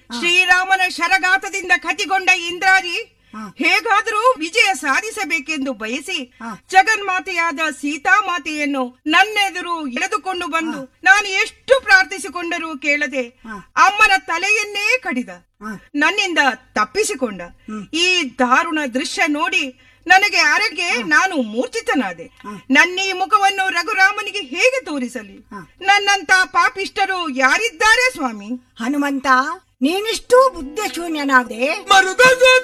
ಶ್ರೀರಾಮನ ಶರಘಾತದಿಂದ ಕತಿಗೊಂಡ ಇಂದ್ರಾರಿ ಹಾ. ಹೇಗಾದರೂ ವಿಜಯ ಸಾಧಿಸಬೇಕೆಂದು ಬಯಸಿ ಹಾ. ಜಗನ್ಮಾತೆಯಾದ ಸೀತಾಮಾತೆಯನ್ನು ನನ್ನೆದುರು ಎಳೆದುಕೊಂಡು ಬಂದು ನಾನು ಎಷ್ಟು ಪ್ರಾರ್ಥಿಸಿಕೊಂಡರೂ ಕೇಳದೆ ಹಾ. ಅಮ್ಮನ ತಲೆಯನ್ನೇ ಕಡಿದ ಹಾ. ನನ್ನಿಂದ ತಪ್ಪಿಸಿಕೊಂಡ ಈ ದಾರುಣ ದೃಶ್ಯ ನೋಡಿ ನನಗೆ ಅರೆಗೆ ನಾನು ಮೂರ್ಛಿತನಾದೆ ನನ್ನೀ ಮುಖವನ್ನು ರಘುರಾಮನಿಗೆ ಹೇಗೆ ತೋರಿಸಲಿ ಹಾ. ನನ್ನಂತ ಪಾಪಿಷ್ಟರು ಯಾರಿದ್ದಾರೆ ಸ್ವಾಮಿ ಹನುಮಂತ ನೀನಿಷ್ಟು ಬುದ್ಧ ಶೂನ್ಯನಾದೆ ಮರುಗ